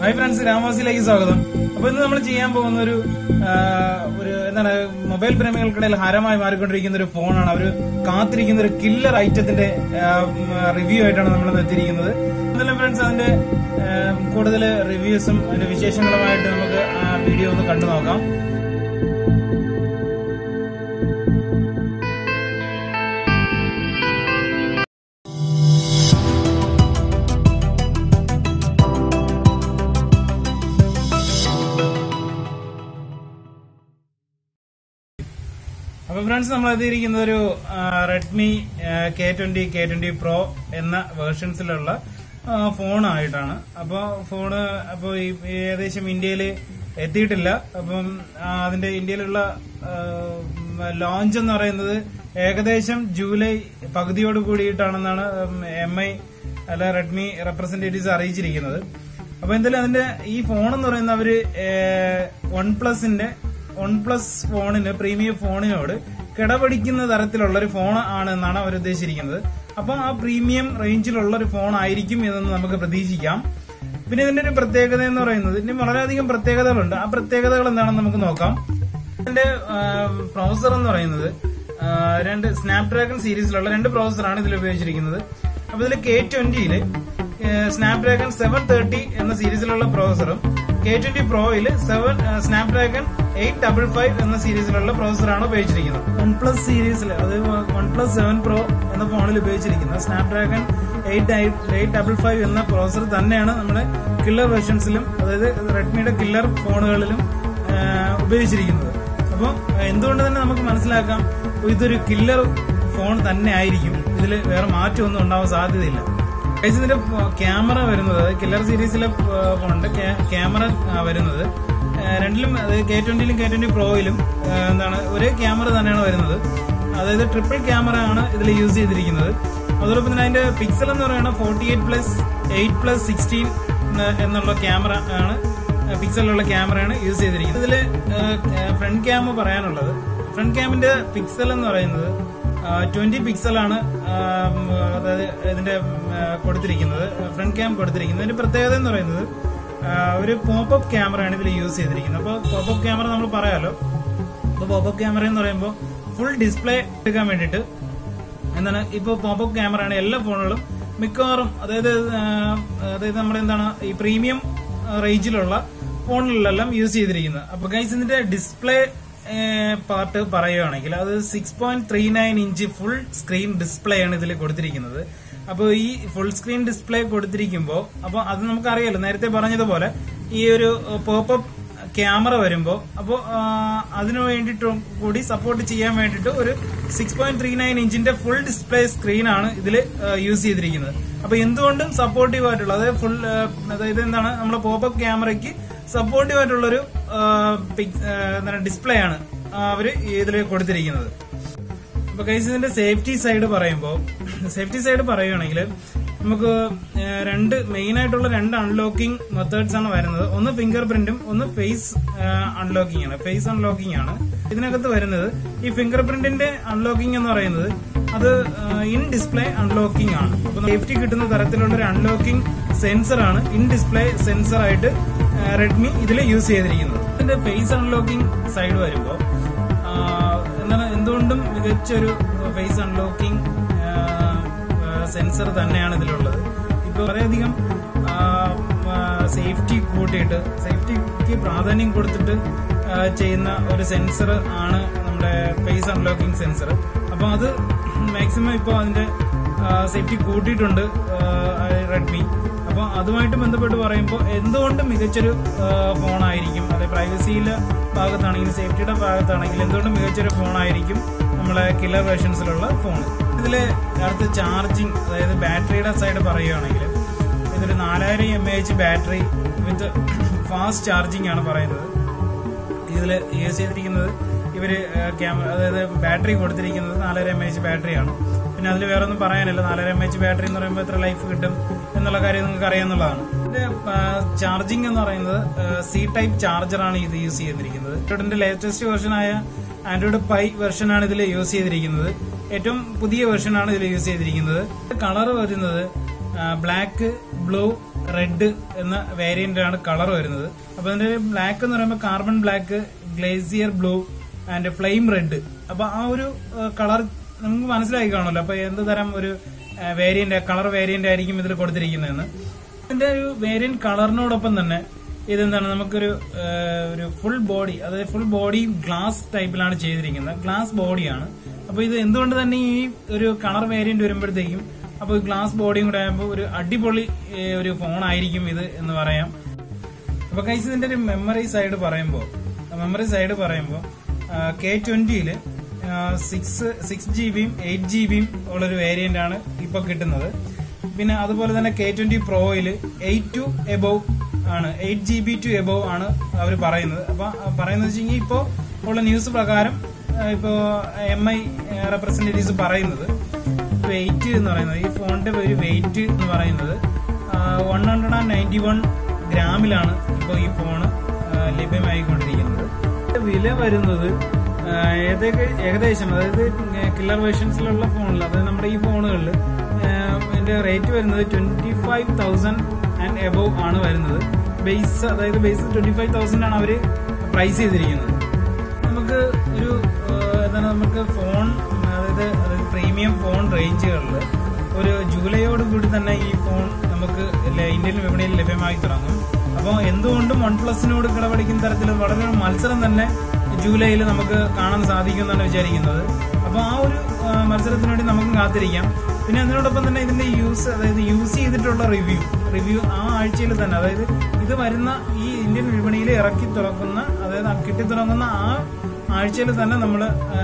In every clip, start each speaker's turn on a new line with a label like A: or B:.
A: hi friends രാമവാസിയിലേക്ക് സ്വാഗതം അപ്പൊ ഇന്ന് നമ്മൾ ചെയ്യാൻ പോകുന്ന ഒരു ആ, ഒരു എന്താണ് മൊബൈൽ പ്രേമികൾക്കിടയിൽ ഹരമായി മാറിക്കൊണ്ടിരിക്കുന്ന ഒരു ഫോണാണ് അവർ കാത്തിരിക്കുന്ന ഒരു കില്ലർ ഐറ്റത്തിന്റെ റിവ്യൂ ആയിട്ടാണ് നമ്മൾ എത്തിയിരിക്കുന്നത് എന്തായാലും ഫ്രണ്ട്സ് അതിന്റെ കൂടുതൽ റിവ്യൂസും അതിന്റെ വിശേഷങ്ങളുമായിട്ട് നമുക്ക് ആ വീഡിയോ ഒന്ന് കണ്ടു നോക്കാം അപ്പൊ ഫ്രണ്ട്സ് നമ്മൾ എത്തിയിരിക്കുന്നത് ഒരു Redmi K twenty K twenty pro എന്ന വേർഷൻസിലുള്ള ഫോണായിട്ടാണ് അപ്പോൾ ഫോണ് അപ്പോൾ ഈ ഏകദേശം ഇന്ത്യയിൽ എത്തിയിട്ടില്ല അപ്പം ആ, അതിന്റെ ഇന്ത്യയിലുള്ള ലോഞ്ച് എന്ന് പറയുന്നത് ഏകദേശം ജൂലൈ പകുതിയോട് കൂടിയിട്ടാണെന്നാണ് എം ഐ അല്ല റെഡ്മി റെപ്രസെന്റേറ്റീവ്സ് അറിയിച്ചിരിക്കുന്നത് അപ്പൊ എന്തായാലും അതിന്റെ ഈ ഫോൺ എന്ന് പറയുന്ന അവര് വൺ പ്ലസിന്റെ വൺ പ്ലസ് ഫോണിന് പ്രീമിയം ഫോണിനോട് കിടപിടിക്കുന്ന തരത്തിലുള്ള ഒരു ഫോൺ ആണ് എന്നാണ് അവർ ഉദ്ദേശിച്ചിരിക്കുന്നത് അപ്പൊ ആ പ്രീമിയം റേഞ്ചിലുള്ള ഒരു ഫോൺ ആയിരിക്കും എന്ന് നമുക്ക് പ്രതീക്ഷിക്കാം പിന്നെ ഇതിന്റെ ഒരു പ്രത്യേകത എന്ന് പറയുന്നത് ഇതിന് വളരെയധികം പ്രത്യേകതകളുണ്ട് ആ പ്രത്യേകതകൾ എന്താണെന്ന് നമുക്ക് നോക്കാം ഇതിന്റെ പ്രോസസർ എന്ന് പറയുന്നത് ആ, രണ്ട് സ്നാപ്ഡ്രാഗൺ സീരീസിലുള്ള രണ്ട് പ്രോസസറാണ് ഇതിൽ ഉപയോഗിച്ചിരിക്കുന്നത് അപ്പൊ ഇതിൽ കെ ട്വന്റിയില് സ്നാപ്ഡ്രാഗൺ സെവൻ തേർട്ടി എന്ന സീരീസിലുള്ള പ്രോസസറും കെ ട്വന്റി പ്രോയിൽ seven Snapdragon eight double five എന്ന സീരീസിലുള്ള പ്രോസസറാണ് ഉപയോഗിച്ചിരിക്കുന്നത് വൺ പ്ലസ് സീരീസിൽ അത് വൺ പ്ലസ് സെവൻ പ്രോ എന്ന ഫോണിൽ ഉപയോഗിച്ചിരിക്കുന്ന Snapdragon eight eight double five എന്ന പ്രോസസർ തന്നെയാണ് നമ്മുടെ കില്ലർ വെർഷൻസിലും അതായത് റെഡ്മിയുടെ കില്ലർ ഫോണുകളിലും ആ, ഉപയോഗിച്ചിരിക്കുന്നത് അപ്പോൾ എന്തുകൊണ്ട് തന്നെ നമുക്ക് മനസ്സിലാക്കാം ഇതൊരു കില്ലർ ഫോൺ തന്നെ ആയിരിക്കും ഇതിൽ വേറെ മാറ്റമൊന്നും ഉണ്ടാവാൻ സാധ്യതയില്ല ഗൈസ് ഇതിന്റെ ക്യാമറ വരുന്നത് കില്ലർ സീരീസിലെ ഫോണിന്റെ ക്യാമറ വരുന്നത് ആ, രണ്ടിലും കെ ട്വന്റിയിലും കെ ട്വന്റി പ്രോയിലും എന്താണ് ഒരേ ക്യാമറ തന്നെയാണ് വരുന്നത് അതായത് ട്രിപ്പിൾ ക്യാമറ ആണ് ഇതിൽ യൂസ് ചെയ്തിരിക്കുന്നത് അതോടൊപ്പം തന്നെ അതിന്റെ പിക്സൽ എന്ന് പറയുന്നത് forty eight plus eight plus sixteen എന്നുള്ള ക്യാമറ ആണ് പിക്സലിലുള്ള ക്യാമറയാണ് യൂസ് ചെയ്തിരിക്കുന്നത് ഇതില് ഫ്രണ്ട് ക്യാമ പറയാനുള്ളത് ഫ്രണ്ട് ക്യാമിന്റെ പിക്സൽ എന്ന് പറയുന്നത് ട്വന്റി പിക്സലാണ് അതായത് ഇതിന്റെ ആ, കൊടുത്തിരിക്കുന്നത് ഫ്രണ്ട് ക്യാം കൊടുത്തിരിക്കുന്നത് ഇതിന്റെ പ്രത്യേകത എന്ന് പറയുന്നത് ആ, ഒരു പോപ്പപ്പ് ക്യാമറയാണ് ഇതിൽ യൂസ് ചെയ്തിരിക്കുന്നത് അപ്പോൾ പോപ്പപ്പ് ക്യാമറ നമ്മൾ പറയാലോ അപ്പോൾ പോപ്പപ്പ് ക്യാമറ എന്ന് പറയുമ്പോൾ ഫുൾ ഡിസ്പ്ലേ എടുക്കാൻ വേണ്ടിയിട്ട് എന്താണ് ഇപ്പോൾ പോപ്പപ്പ് ക്യാമറയാണ് എല്ലാ ഫോണുകളും മിക്കവാറും അതായത് ആ, അതായത് നമ്മുടെ എന്താണ് ഈ പ്രീമിയം റേഞ്ചിലുള്ള ഫോണിലെല്ലാം യൂസ് ചെയ്തിരിക്കുന്നത് അപ്പൊ ഗൈസ് ഇതിന്റെ ഡിസ്പ്ലേ പാർട്ട് പറയുകയാണെങ്കിൽ അത് six point three nine inch full screen display ആണ് ഇതിൽ കൊടുത്തിരിക്കുന്നത് അപ്പോൾ ഈ ഫുൾ സ്ക്രീൻ ഡിസ്പ്ലേ കൊടുത്തിരിക്കുമ്പോൾ അപ്പോൾ അത് നമുക്കറിയാലോ നേരത്തെ പറഞ്ഞതുപോലെ ഈ ഒരു പോപ്പപ്പ് ക്യാമറ വരുമ്പോൾ അപ്പോൾ അതിനു വേണ്ടിയിട്ടും കൂടി സപ്പോർട്ട് ചെയ്യാൻ വേണ്ടിയിട്ട് ഒരു സിക്സ് പോയിന്റ് ത്രീ നയൻ ഇഞ്ചിന്റെ ഫുൾ ഡിസ്പ്ലേ സ്ക്രീനാണ് ഇതിൽ യൂസ് ചെയ്തിരിക്കുന്നത് അപ്പൊ എന്തുകൊണ്ടും സപ്പോർട്ടീവ് ആയിട്ടുള്ള അതായത് ഫുൾ അതായത് എന്താണ് നമ്മുടെ പോപ്പപ്പ് ക്യാമറയ്ക്ക് സപ്പോർട്ടീവ് ആയിട്ടുള്ളൊരു ആ, പിക്- ആ, എന്താണ് ഡിസ്പ്ലേ ആണ് അവര് ഇതിൽ കൊടുത്തിരിക്കുന്നത് അപ്പൊ കൈസ് ഇതിന്റെ സേഫ്റ്റി സൈഡ് പറയുമ്പോൾ സേഫ്റ്റി സൈഡ് പറയുകയാണെങ്കിൽ നമുക്ക് ഏഹ്, രണ്ട് മെയിൻ ആയിട്ടുള്ള രണ്ട് അൺലോക്കിംഗ് മെത്തേഡ്സ് ആണ് വരുന്നത് ഒന്ന് ഫിംഗർ പ്രിന്റും ഒന്ന് ഫേസ് അൺലോക്കിംഗ് ആണ് ഫേസ് അൺലോക്കിംഗ് ആണ് ഇതിനകത്ത് വരുന്നത് ഈ ഫിംഗർ പ്രിന്റിന്റെ അൺലോക്കിംഗ് എന്ന് പറയുന്നത് അത് ഇൻ ഡിസ്പ്ലേ അൺലോക്കിംഗ് ആണ് അപ്പൊ സേഫ്റ്റി കിട്ടുന്ന തരത്തിലുള്ള ഒരു അൺലോക്കിംഗ് സെൻസർ ആണ് ഇൻ ഡിസ്പ്ലേ സെൻസർ ആയിട്ട് റെഡ്മി ഇതിൽ യൂസ് ചെയ്തിരിക്കുന്നത് ഇതിന്റെ ഫേസ് അൺലോക്കിംഗ് സൈഡ് വരുമ്പോൾ ആഹ് എന്താണ് എന്തുകൊണ്ടും മികച്ചൊരു ഫേസ് അൺലോക്കിംഗ് സെൻസർ തന്നെയാണ് ഇതിലുള്ളത് ഇപ്പോൾ വളരെയധികം സേഫ്റ്റി കൂട്ടിയിട്ട് സേഫ്റ്റിക്ക് പ്രാധാന്യം കൊടുത്തിട്ട് ആഹ് ചെയ്യുന്ന ഒരു സെൻസർ ആണ് നമ്മുടെ ഫേസ് അൺലോക്കിംഗ് സെൻസർ അപ്പോൾ അത് മാക്സിമം ഇപ്പോൾ അതിന്റെ സേഫ്റ്റി കൂട്ടിയിട്ടുണ്ട് റെഡ്മി അപ്പോൾ അതുമായിട്ട് ബന്ധപ്പെട്ട് പറയുമ്പോൾ എന്തുകൊണ്ടും മികച്ചൊരു ഫോണായിരിക്കും അതെ പ്രൈവസിയിലെ ഭാഗത്താണെങ്കിലും സേഫ്റ്റിയുടെ ഭാഗത്താണെങ്കിലും എന്തുകൊണ്ടും മികച്ചൊരു ഫോണായിരിക്കും നമ്മളെ കില്ലർ വേർഷൻസിലുള്ള ഫോൺ ഇതിൽ അടുത്ത് ചാർജിങ് അതായത് ബാറ്ററിയുടെ സൈഡ് പറയുകയാണെങ്കിൽ ഇതൊരു നാലായിരം M H battery with fast charging ആണ് പറയുന്നത് ഇതിൽ യൂസ് ചെയ്തിരിക്കുന്നത് ഇവര് ക്യാമറ അതായത് ബാറ്ററി കൊടുത്തിരിക്കുന്നത് നാലര എം എച്ച് ബാറ്ററിയാണ് പിന്നെ അതിൽ വേറെ ഒന്നും പറയാനില്ല നാലര എം എച്ച് ബാറ്ററി എന്ന് പറയുമ്പോൾ എത്ര ലൈഫ് കിട്ടും എന്നുള്ള കാര്യം നിങ്ങൾക്ക് അറിയാവുന്നതാണ് ഇതിന്റെ ചാർജിങ് എന്ന് പറയുന്നത് സി ടൈപ്പ് ചാർജറാണ് ഇത് യൂസ് ചെയ്തിരിക്കുന്നത് ആൻഡ്രോയിഡിന്റെ ലേറ്റസ്റ്റ് വെർഷനായ ആൻഡ്രോയിഡ് പൈ വെർഷനാണ് ഇതിൽ യൂസ് ചെയ്തിരിക്കുന്നത് ഏറ്റവും പുതിയ വെർഷനാണ് ഇതിൽ യൂസ് ചെയ്തിരിക്കുന്നത് കളർ വരുന്നത് ബ്ലാക്ക് ബ്ലൂ റെഡ് എന്ന വേരിയന്റ് ആണ് കളർ വരുന്നത് അപ്പൊ അതിന്റെ ബ്ലാക്ക് എന്ന് പറയുമ്പോൾ carbon black glacier blue and flame red അപ്പൊ ആ ഒരു കളർ നമുക്ക് മനസ്സിലായി കാണുമല്ലോ അപ്പൊ എന്ത് തരം ഒരു വേരിയന്റ് കളർ വേരിയന്റ് ആയിരിക്കും ഇതിൽ കൊടുത്തിരിക്കുന്നതെന്ന് ഇതിന്റെ ഒരു വേരിയന്റ് കളറിനോടൊപ്പം തന്നെ ഇതെന്താണ് നമുക്കൊരു ആ, ഒരു ഫുൾ ബോഡി അതായത് ഫുൾ ബോഡി ഗ്ലാസ് ടൈപ്പിലാണ് ചെയ്തിരിക്കുന്നത് ഗ്ലാസ് ബോഡിയാണ് അപ്പൊ ഇത് എന്തുകൊണ്ട് തന്നെ ഈ ഒരു കളർ വേരിയന്റ് വരുമ്പോഴത്തേക്കും അപ്പൊ ഗ്ലാസ് ബോഡിയും കൂടെ ആകുമ്പോൾ ഒരു അടിപൊളി ഏ, ഒരു ഫോൺ ആയിരിക്കും ഇത് എന്ന് പറയാം അപ്പൊ കൈസ് ഇതിന്റെ ഒരു മെമ്മറി സൈഡ് പറയുമ്പോൾ മെമ്മറി സൈഡ് പറയുമ്പോൾ കെ ട്വന്റിയില് സിക്സ് സിക്സ് ജി ബിയും എയ്റ്റ് ജി ബിയും ഉള്ളൊരു വേരിയന്റ് ആണ് ഇപ്പൊ കിട്ടുന്നത് പിന്നെ അതുപോലെ തന്നെ കെ ട്വന്റി പ്രോയിൽ എയ്റ്റ് ടു എബോവ് ആണ് eight G B to above ആണ് അവർ പറയുന്നത് അപ്പൊ പറയുന്നത് വെച്ച് കഴിഞ്ഞാൽ ഇപ്പോൾ ഉള്ള ന്യൂസ് പ്രകാരം ആ, ഇപ്പോ എം ഐ റെപ്രസെന്റേറ്റീവ്സ് പറയുന്നത് വെയിറ്റ് എന്ന് പറയുന്നത് ഈ ഫോണിന്റെ ഒരു വെയിറ്റ് എന്ന് പറയുന്നത് one hundred and ninety one ഗ്രാമിലാണ് ഇപ്പോൾ ഈ ഫോണ് ആ, ലഭ്യമായിക്കൊണ്ടിരിക്കുന്നത് വില വരുന്നത് ആ, ഏതൊക്കെ ഏകദേശം അതായത് കില്ലർ വേർഷൻസിലുള്ള ഫോണിൽ അതായത് നമ്മുടെ ഈ ഫോണുകളിൽ ഇതിന്റെ റേറ്റ് വരുന്നത് twenty five thousand and above ആണ് വരുന്നത് ബേസ് അതായത് ബേസ് ട്വന്റി ഫൈവ് തൗസൻഡ് ആണ് അവര് പ്രൈസ് ചെയ്തിരിക്കുന്നത് നമുക്ക് ഒരു ഏഹ്, എന്താണ് നമുക്ക് ഫോൺ അതായത് അതായത് പ്രീമിയം ഫോൺ റേഞ്ചുകളിൽ ഒരു ജൂലൈയോട് കൂടി തന്നെ ഈ ഫോൺ നമുക്ക് ല- ഇന്ത്യൻ വിപണിയിൽ ലഭ്യമായി തുടങ്ങും അപ്പോൾ എന്തുകൊണ്ടും വൺ പ്ലസിനോട് കിടപിടിക്കുന്ന തരത്തിൽ വളരെ ഒരു മത്സരം തന്നെ ജൂലൈയിൽ നമുക്ക് കാണാൻ സാധിക്കുമെന്നാണ് വിചാരിക്കുന്നത് അപ്പോൾ ആ ഒരു ആ, മത്സരത്തിന് വേണ്ടി നമുക്ക് കാത്തിരിക്കാം പിന്നെ അതിനോടൊപ്പം തന്നെ ഇതിന്റെ യൂസ് അതായത് യൂസ് ചെയ്തിട്ടുള്ള റിവ്യൂ റിവ്യൂ ആ ആഴ്ചയിൽ തന്നെ അതായത് ഇത് വരുന്ന ഈ ഇന്ത്യൻ വിപണിയിൽ ഇറക്കി തുറക്കുന്ന അതായത് കിട്ടി തുടങ്ങുന്ന ആ ആഴ്ചയിൽ തന്നെ നമ്മൾ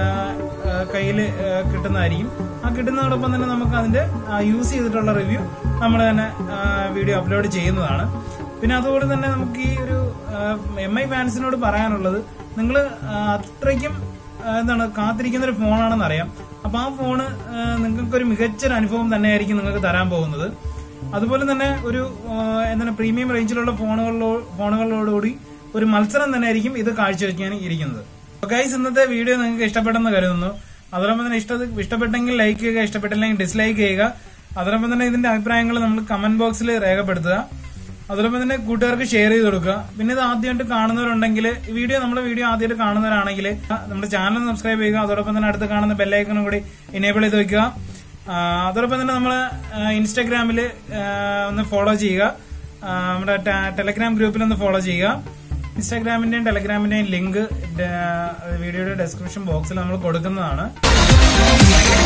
A: കയ്യിൽ കിട്ടുന്നതായിരിക്കും ആ കിട്ടുന്നതോടൊപ്പം തന്നെ നമുക്ക് അതിന്റെ യൂസ് ചെയ്തിട്ടുള്ള റിവ്യൂ നമ്മൾ തന്നെ വീഡിയോ അപ്ലോഡ് ചെയ്യുന്നതാണ് പിന്നെ അതുപോലെ തന്നെ നമുക്ക് ഈ ഒരു എം ഐ ഫാൻസിനോട് പറയാനുള്ളത് നിങ്ങൾ അത്രയ്ക്കും ആ, എന്താണ് കാത്തിരിക്കുന്ന ഒരു ഫോണാണെന്ന് അറിയാം അപ്പൊ ആ ഫോണ് നിങ്ങൾക്ക് ഒരു മികച്ചൊരു അനുഭവം തന്നെയായിരിക്കും നിങ്ങൾക്ക് തരാൻ പോകുന്നത് അതുപോലെ തന്നെ ഒരു ആ, എന്താണ് പ്രീമിയം റേഞ്ചിലുള്ള ഫോണുകളിലോ ഫോണുകളോടുകൂടി ഒരു മത്സരം തന്നെ ആയിരിക്കും ഇത് കാഴ്ചവെക്കാൻ ഇരിക്കുന്നത് ഗൈസ് ഇന്നത്തെ വീഡിയോ നിങ്ങൾക്ക് ഇഷ്ടപ്പെട്ടെന്ന് കരുതുന്നു അതോടൊപ്പം തന്നെ ഇഷ്ട ഇഷ്ടപ്പെട്ടെങ്കിൽ ലൈക്ക് ചെയ്യുക ഇഷ്ടപ്പെട്ടില്ലെങ്കിൽ ഡിസ്ലൈക്ക് ചെയ്യുക അതോടൊപ്പം തന്നെ ഇതിന്റെ അഭിപ്രായങ്ങൾ നമ്മൾ കമന്റ് ബോക്സിൽ രേഖപ്പെടുത്തുക അതോടൊപ്പം തന്നെ കൂട്ടുകാർക്ക് ഷെയർ ചെയ്ത് കൊടുക്കുക പിന്നെ ഇത് ആദ്യമായിട്ട് കാണുന്നവരുണ്ടെങ്കിൽ ഈ വീഡിയോ നമ്മുടെ വീഡിയോ ആദ്യമായിട്ട് കാണുന്നവരാണെങ്കിൽ നമ്മുടെ ചാനൽ സബ്സ്ക്രൈബ് ചെയ്യുക അതോടൊപ്പം തന്നെ അടുത്ത് കാണുന്ന ബെല്ലൈക്കണും കൂടി എനേബിൾ ചെയ്ത് വെക്കുക ആ, അതോടൊപ്പം തന്നെ നമ്മൾ ഇൻസ്റ്റാഗ്രാമിൽ ഒന്ന് ഫോളോ ചെയ്യുക ആ, നമ്മുടെ ടെ- ടെലഗ്രാം ഗ്രൂപ്പിൽ ഒന്ന് ഫോളോ ചെയ്യുക ഇൻസ്റ്റാഗ്രാമിന്റെയും ടെലഗ്രാമിന്റെയും ലിങ്ക് വീഡിയോയുടെ ഡിസ്ക്രിപ്ഷൻ ബോക്സിൽ നമ്മൾ കൊടുക്കുന്നതാണ്